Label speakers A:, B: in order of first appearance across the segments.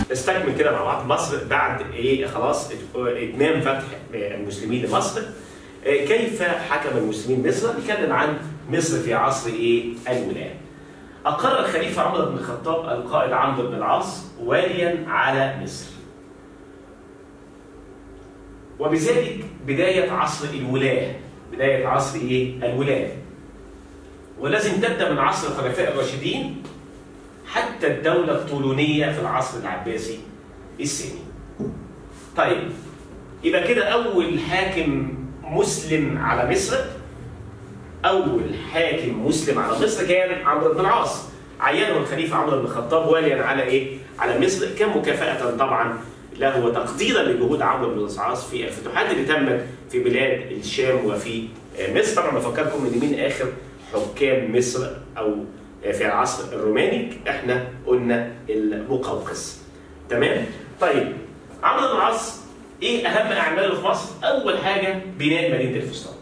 A: نستكمل كده مع بعض مصر بعد ايه خلاص اتمام فتح المسلمين لمصر كيف حكم المسلمين مصر؟ نتكلم عن مصر في عصر ايه؟ الولايه. اقر الخليفه عمر بن الخطاب القائد عمرو بن العاص واليا على مصر. وبذلك بدايه عصر الولايه، بدايه عصر ايه؟ الولايه. والذي امتد من عصر الخلفاء الراشدين حتى الدولة الطولونية في العصر العباسي الثاني. طيب يبقى كده أول حاكم مسلم على مصر أول حاكم مسلم على مصر كان عمرو بن العاص عينه الخليفة عمرو بن الخطاب واليا على إيه؟ على مصر كان مكافأة طبعا له وتقديرا لجهود عمرو بن العاص في الفتوحات اللي تمت في بلاد الشام وفي مصر طبعا بفكركم ان مين اخر حكام مصر او في العصر الروماني احنا قلنا المقوقس تمام طيب عمرو بن العاص ايه اهم اعماله في مصر اول حاجه بناء مدينه الفسطاط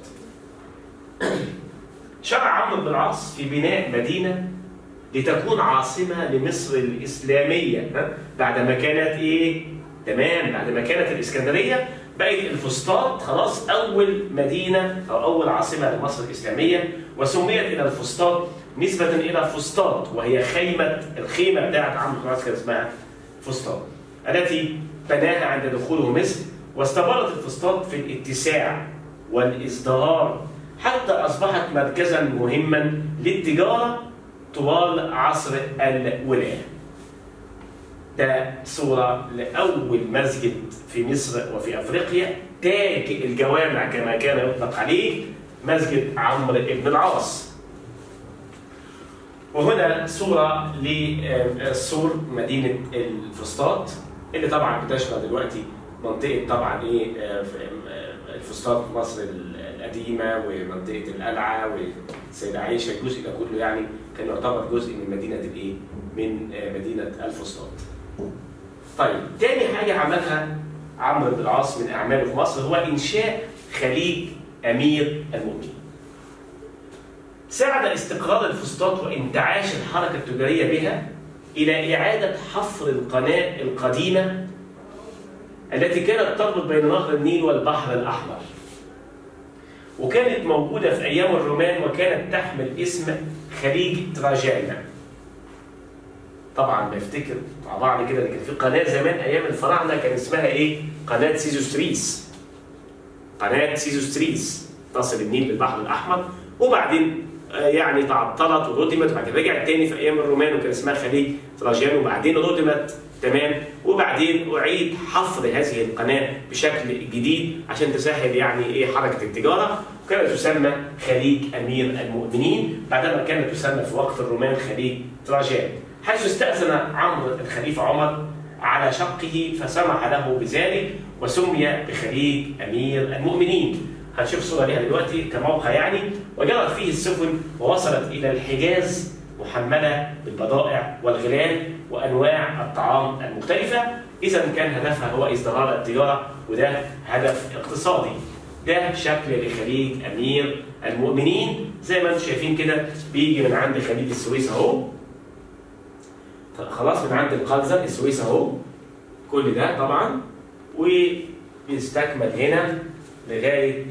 A: شرع عمرو بن العاص في بناء مدينه لتكون عاصمه لمصر الاسلاميه بعد ما كانت ايه تمام بعد ما كانت الاسكندريه بقت الفسطاط خلاص اول مدينه او اول عاصمه لمصر الاسلاميه وسميت الى الفسطاط نسبة إلى فسطاط وهي خيمة الخيمة بتاعت عمرو بن العاص كان اسمها فسطاط التي بناها عند دخوله مصر واستمرت الفسطاط في الاتساع والازدهار حتى أصبحت مركزا مهما للتجارة طوال عصر الولاية. ده صورة لأول مسجد في مصر وفي أفريقيا تاج الجوامع كما كان يطلق عليه مسجد عمرو بن العاص. وهنا صورة لسور مدينة الفسطاط اللي طبعا بتشمل دلوقتي منطقة طبعا ايه الفسطاط مصر القديمة ومنطقة القلعة والسيدة عائشة الجزء ده كله يعني كان يعتبر جزء من مدينة الايه؟ من مدينة الفسطاط. طيب تاني حاجة عملها عمرو بن العاص من أعماله في مصر هو إنشاء خليج أمير المؤمنين. ساعد استقرار الفسطاط وانتعاش الحركة التجارية بها إلى إعادة حفر القناة القديمة التي كانت تربط بين نهر النيل والبحر الأحمر وكانت موجودة في أيام الرومان وكانت تحمل اسم خليج تراجانا طبعا بفتكر مع بعض كده كان في قناة زمان أيام الفراعنة كان اسمها إيه؟ قناة سيزوستريس قناة سيزوستريس تصل النيل بالبحر الأحمر وبعدين يعني تعطلت وردمت وبعد كده رجعت تاني في ايام الرومان وكان اسمها خليج تراجان وبعدين ردمت تمام وبعدين اعيد حفر هذه القناه بشكل جديد عشان تسهل يعني ايه حركه التجاره وكانت تسمى خليج امير المؤمنين بعدما كانت تسمى في وقت الرومان خليج تراجان حيث استاذن عمرو الخليفه عمر على شقه فسمح له بذلك وسمي بخليج امير المؤمنين هنشوف صورة ليها دلوقتي كموقع يعني وجرت فيه السفن ووصلت إلى الحجاز محملة بالبضائع والغلال وأنواع الطعام المختلفة إذا كان هدفها هو ازدهار التجارة وده هدف اقتصادي ده شكل لخليج أمير المؤمنين زي ما انتم شايفين كده بيجي من عند خليج السويس أهو خلاص من عند القلزم السويس أهو كل ده طبعا وبيستكمل هنا لغايه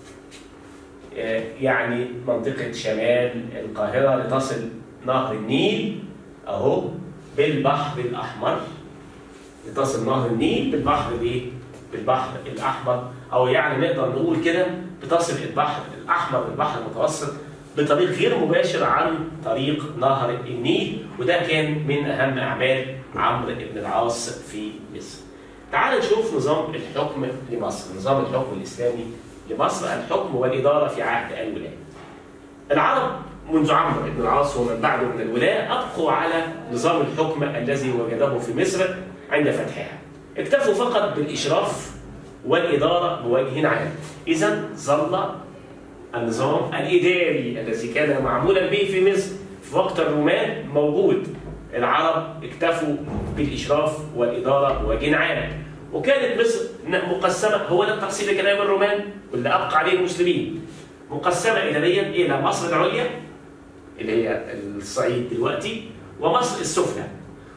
A: يعني منطقه شمال القاهره لتصل نهر النيل اهو بالبحر الاحمر لتصل نهر النيل بالبحر الايه؟ بالبحر الاحمر او يعني نقدر نقول كده بتصل البحر الاحمر بالبحر المتوسط بطريق غير مباشر عن طريق نهر النيل وده كان من اهم اعمال عمرو بن العاص في مصر. تعال نشوف نظام الحكم لمصر، نظام الحكم الاسلامي لمصر الحكم والاداره في عهد الولايه. العرب منذ عمرو بن العاص ومن بعده من الولاة أبقوا على نظام الحكم الذي وجده في مصر عند فتحها. اكتفوا فقط بالإشراف والإدارة بوجه عام. إذا ظل النظام الإداري الذي كان معمولا به في مصر في وقت الرومان موجود. العرب اكتفوا بالإشراف والإدارة بوجه عام. وكانت مصر مقسمة هو ده التقسيم اللي كان أيام الرومان واللي أبقى عليه المسلمين. مقسمة إداريا إلى مصر العليا اللي هي الصعيد دلوقتي ومصر السفلى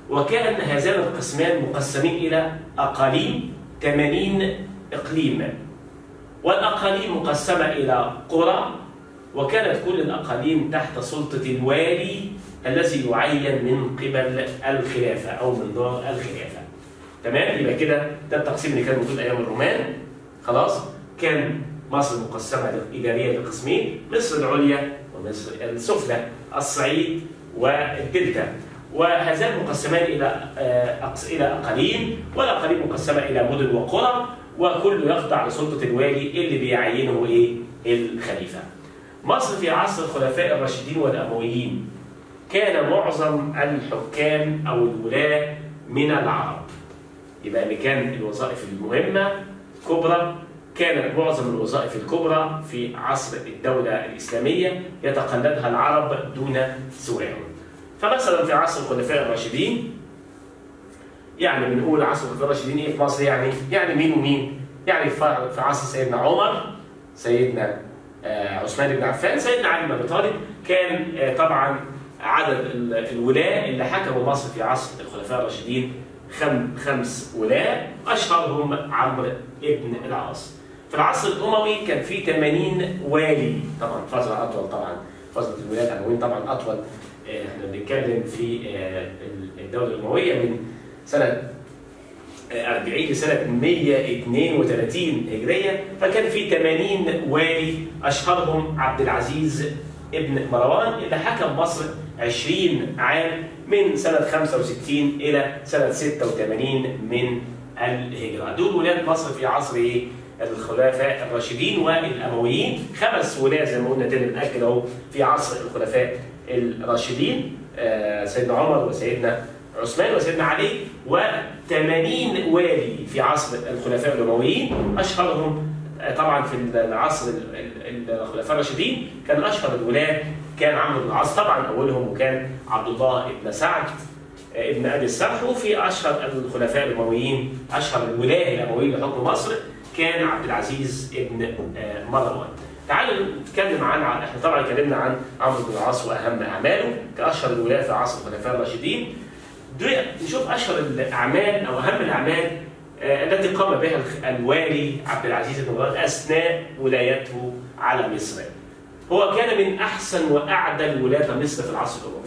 A: وكان هذان القسمان مقسمين إلى أقاليم 80 إقليم والأقاليم مقسمة إلى قرى وكانت كل الأقاليم تحت سلطة الوالي الذي يعين من قبل الخلافة أو من دار الخلافة تمام يبقى كده ده التقسيم اللي كان موجود أيام الرومان خلاص كان مصر مقسمة إداريا لقسمين مصر العليا ومصر السفلى الصعيد والدلتا وهذان مقسمان إلى إلى أقاليم والأقاليم مقسمة إلى مدن وقرى وكل يخضع لسلطة الوالي اللي بيعينه إيه؟ الخليفة. مصر في عصر الخلفاء الراشدين والأمويين كان معظم الحكام أو الولاة من العرب. يبقى اللي كان الوظائف المهمة كبرى كانت معظم الوظائف الكبرى في عصر الدولة الإسلامية يتقلدها العرب دون سواهم. فمثلا في عصر الخلفاء الراشدين يعني بنقول عصر الخلفاء الراشدين ايه في مصر يعني؟ يعني مين ومين؟ يعني في عصر سيدنا عمر سيدنا عثمان بن عفان سيدنا علي بن ابي طالب كان طبعا عدد الولاة اللي حكموا مصر في عصر الخلفاء الراشدين خم خمس ولاة اشهرهم عمرو بن العاص. في العصر الاموي كان في 80 والي طبعا فتره اطول طبعا فتره الولاة الامويين طبعا اطول احنا بنتكلم في الدوله الامويه من سنه 40 لسنه 132 هجريه فكان في 80 والي اشهرهم عبد العزيز ابن مروان اللي حكم مصر 20 عام من سنه 65 الى سنه 86 من الهجره دول ولاد مصر في عصر ايه؟ الخلفاء الراشدين والامويين خمس ولاة زي ما قلنا تاني بنأكد اهو في عصر الخلفاء الراشدين سيدنا عمر وسيدنا عثمان وسيدنا علي و80 والي في عصر الخلفاء الامويين اشهرهم طبعا في العصر الخلفاء الراشدين كان اشهر الولاه كان عمرو بن العاص طبعا اولهم وكان عبد الله بن سعد ابن ابي السرح وفي اشهر الخلفاء الامويين اشهر الولاه الامويين لحكم مصر كان عبد العزيز ابن مروان. تعالوا نتكلم عن احنا طبعا اتكلمنا عن عمرو بن العاص واهم اعماله كاشهر الولاة في عصر الخلفاء الراشدين. نشوف اشهر الاعمال او اهم الاعمال التي قام بها الوالي عبد العزيز بن مروان اثناء ولايته على مصر. هو كان من احسن واعدل ولاة مصر في العصر الاموي.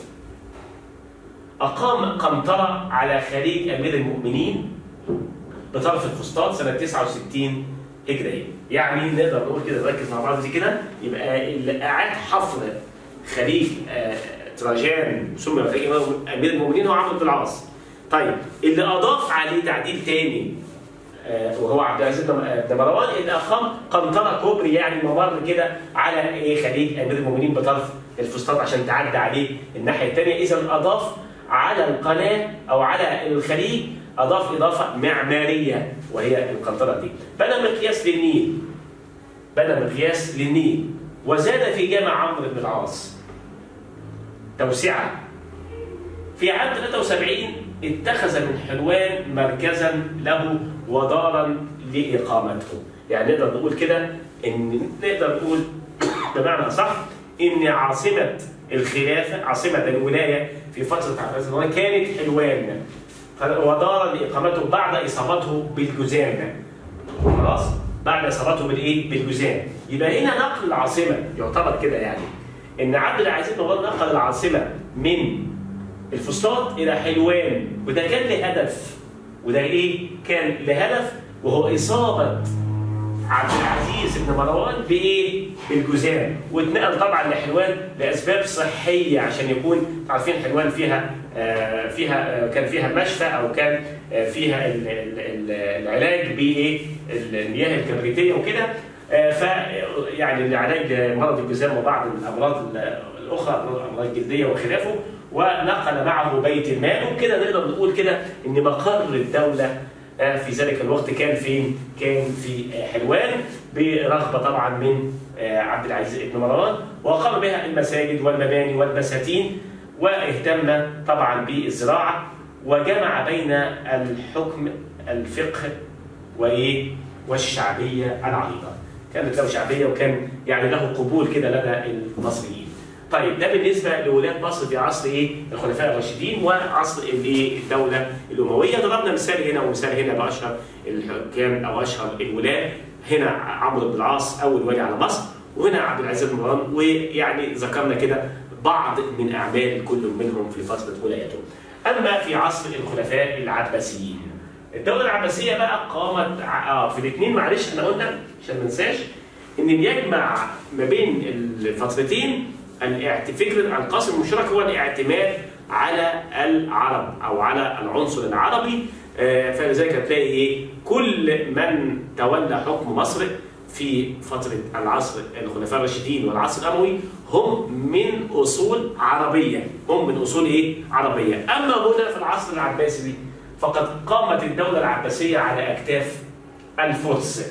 A: اقام قنطره على خليج امير المؤمنين بطرف الفسطاط سنه 69 هجريه يعني نقدر نقول كده نركز مع بعض زي كده يبقى اللي اعاد حفر خليج آه تراجان سمي خليج امير المؤمنين هو عمرو بن العاص طيب اللي اضاف عليه تعديل تاني آه وهو عبد العزيز بن مروان اللي اقام قنطره كوبري يعني ممر كده على ايه خليج امير المؤمنين بطرف الفسطاط عشان تعدي عليه الناحيه الثانيه اذا اضاف على القناه او على الخليج اضاف اضافه معماريه وهي القنطره دي بنى مقياس للنيل بنى مقياس للنيل وزاد في جامع عمرو بن العاص توسعه في عام 73 اتخذ من حلوان مركزا له ودارا لاقامته يعني نقدر نقول كده ان نقدر نقول بمعنى صح ان عاصمه الخلافه عاصمه الولايه في فتره عبد العزيز كانت حلوان ودار لاقامته بعد اصابته بالجذام خلاص بعد اصابته بالايه بالجذام يبقى هنا نقل العاصمه يعتبر كده يعني ان عبد العزيز بن نقل العاصمه من الفسطاط الى حلوان وده كان لهدف وده ايه كان لهدف وهو اصابه عبد العزيز بن مروان بايه؟ بالجذام واتنقل طبعا لحلوان لاسباب صحيه عشان يكون عارفين حلوان فيها آه فيها آه كان فيها مشفى او كان آه فيها ال ال ال العلاج بايه؟ المياه الكبريتيه وكده ف يعني لعلاج مرض الجذام وبعض الامراض الاخرى الامراض الجلديه وخلافه ونقل معه بيت المال وكده نقدر نقول كده ان مقر الدوله في ذلك الوقت كان فين؟ كان في حلوان برغبة طبعا من عبد العزيز بن مروان وقام بها المساجد والمباني والبساتين واهتم طبعا بالزراعة وجمع بين الحكم الفقه وايه؟ والشعبية العريضة. كانت له شعبية وكان يعني له قبول كده لدى المصريين. طيب ده بالنسبه لولاة مصر في عصر ايه؟ الخلفاء الراشدين وعصر الايه؟ الدوله الامويه ضربنا مثال هنا ومثال هنا باشهر الحكام او اشهر الولاة هنا عمرو بن العاص اول والي على مصر وهنا عبد العزيز بن مروان ويعني ذكرنا كده بعض من اعمال كل منهم في فتره ولايته. اما في عصر الخلفاء العباسيين الدوله العباسيه بقى قامت اه في الاثنين معلش احنا قلنا عشان ما ننساش ان بيجمع ما بين الفترتين الاعت- فكره القاسم المشترك هو الاعتماد على العرب او على العنصر العربي آه، فلذلك هتلاقي ايه كل من تولى حكم مصر في فتره العصر الخلفاء الراشدين والعصر الاموي هم من اصول عربيه هم من اصول ايه عربيه اما هنا في العصر العباسي فقد قامت الدوله العباسيه على اكتاف الفرس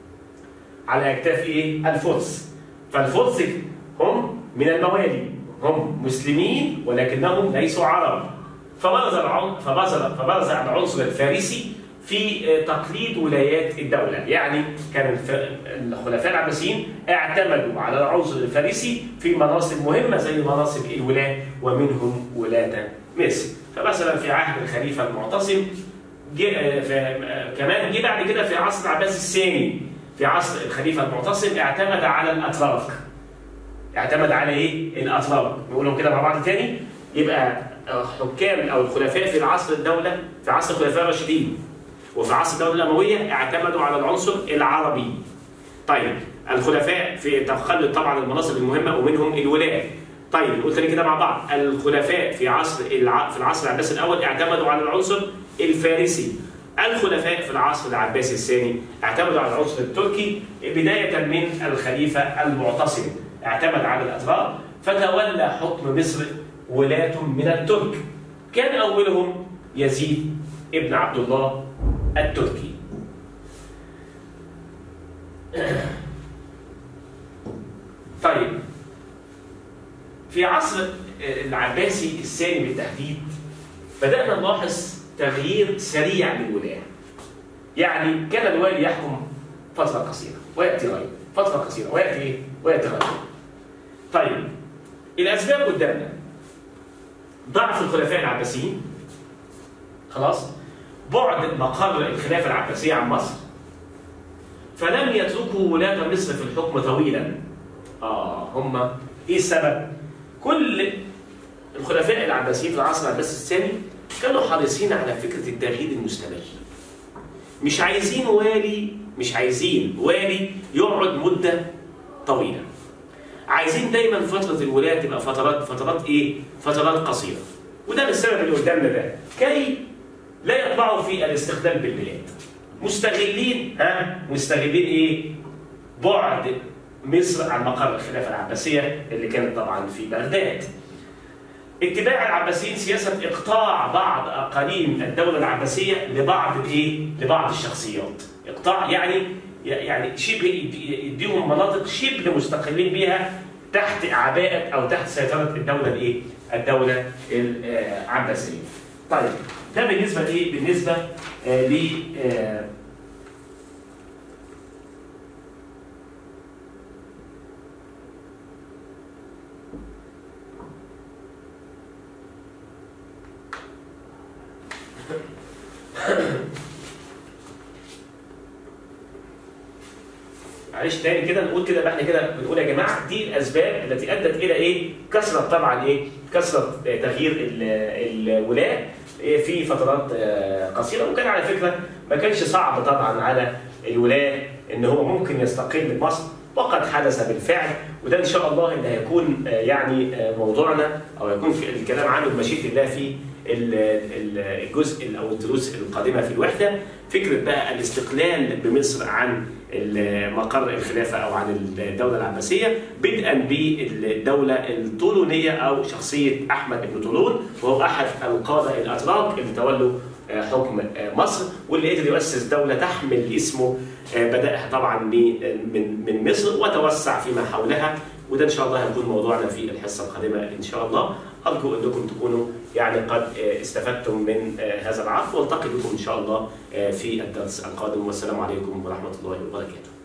A: على اكتاف ايه الفرس فالفرس هم من الموالي هم مسلمين ولكنهم ليسوا عرب فبرز العن... فبرز فبرز العنصر الفارسي في آه، تقليد ولايات الدولة يعني كان الف... الخلفاء العباسيين اعتمدوا على العنصر الفارسي في مناصب مهمة زي مناصب الولاة ومنهم ولاة مصر فمثلا في عهد الخليفة المعتصم جه آه، ف- آه، كمان جه بعد كده في عصر العباس الثاني في عصر الخليفة المعتصم اعتمد على الأتراك اعتمد على ايه؟ الاتراك نقولهم كده مع بعض تاني يبقى حكام او الخلفاء في العصر الدوله في عصر الخلفاء الراشدين وفي عصر الدوله الامويه اعتمدوا على العنصر العربي. طيب الخلفاء في تخلد طبعا المناصب المهمه ومنهم الولاة. طيب نقول تاني كده مع بعض الخلفاء في عصر الع... في العصر العباسي الاول اعتمدوا على العنصر الفارسي. الخلفاء في العصر العباسي الثاني اعتمدوا على العنصر التركي بدايه من الخليفه المعتصم اعتمد على الاتراك فتولى حكم مصر ولاة من الترك كان اولهم يزيد ابن عبد الله التركي طيب في عصر العباسي الثاني بالتحديد بدأنا نلاحظ تغيير سريع للولاة يعني كان الوالي يحكم فترة قصيرة ويأتي غيره فترة قصيرة ويأتي إيه؟ ويأتي غيره طيب الأسباب قدامنا ضعف الخلفاء العباسيين خلاص بعد مقر الخلافة العباسية عن مصر فلم يتركوا ولاة مصر في الحكم طويلا آه هم إيه السبب؟ كل الخلفاء العباسيين في العصر العباسي الثاني كانوا حريصين على فكرة التغيير المستمر مش عايزين والي مش عايزين والي يقعد مدة طويلة عايزين دايما فترة الولاية تبقى فترات فترات ايه؟ فترات قصيرة وده السبب اللي قدامنا ده كي لا يطمعوا في الاستقلال بالبلاد مستغلين ها مستغلين ايه؟ بعد مصر عن مقر الخلافة العباسية اللي كانت طبعا في بغداد اتباع العباسيين سياسة إقطاع بعض أقاليم الدولة العباسية لبعض الإيه؟ لبعض الشخصيات. إقطاع يعني يعني شبه يديهم مناطق شبه مستقلين بيها تحت عباءة أو تحت سيطرة الدولة الإيه؟ الدولة العباسية. طيب ده بالنسبة لإيه؟ بالنسبة آه ل آه معلش تاني كده نقول كده بقى احنا كده بنقول يا جماعه دي الاسباب التي ادت الى ايه؟ كثره طبعا ايه؟ كثره تغيير الولاة في فترات قصيره وكان على فكره ما كانش صعب طبعا على الولاة ان هو ممكن يستقل بمصر وقد حدث بالفعل وده ان شاء الله اللي هيكون يعني موضوعنا او هيكون في الكلام عنه بمشيئه الله في الجزء او الدروس القادمه في الوحده فكره بقى الاستقلال بمصر عن مقر الخلافه او عن الدوله العباسيه بدءا بالدوله الطولونيه او شخصيه احمد بن طولون وهو احد القاده الاتراك اللي تولوا حكم مصر واللي قدر يؤسس دوله تحمل اسمه بداها طبعا من من مصر وتوسع فيما حولها وده ان شاء الله هيكون موضوعنا في الحصه القادمه ان شاء الله ارجو انكم تكونوا يعني قد استفدتم من هذا العرض والتقي بكم ان شاء الله في الدرس القادم والسلام عليكم ورحمه الله وبركاته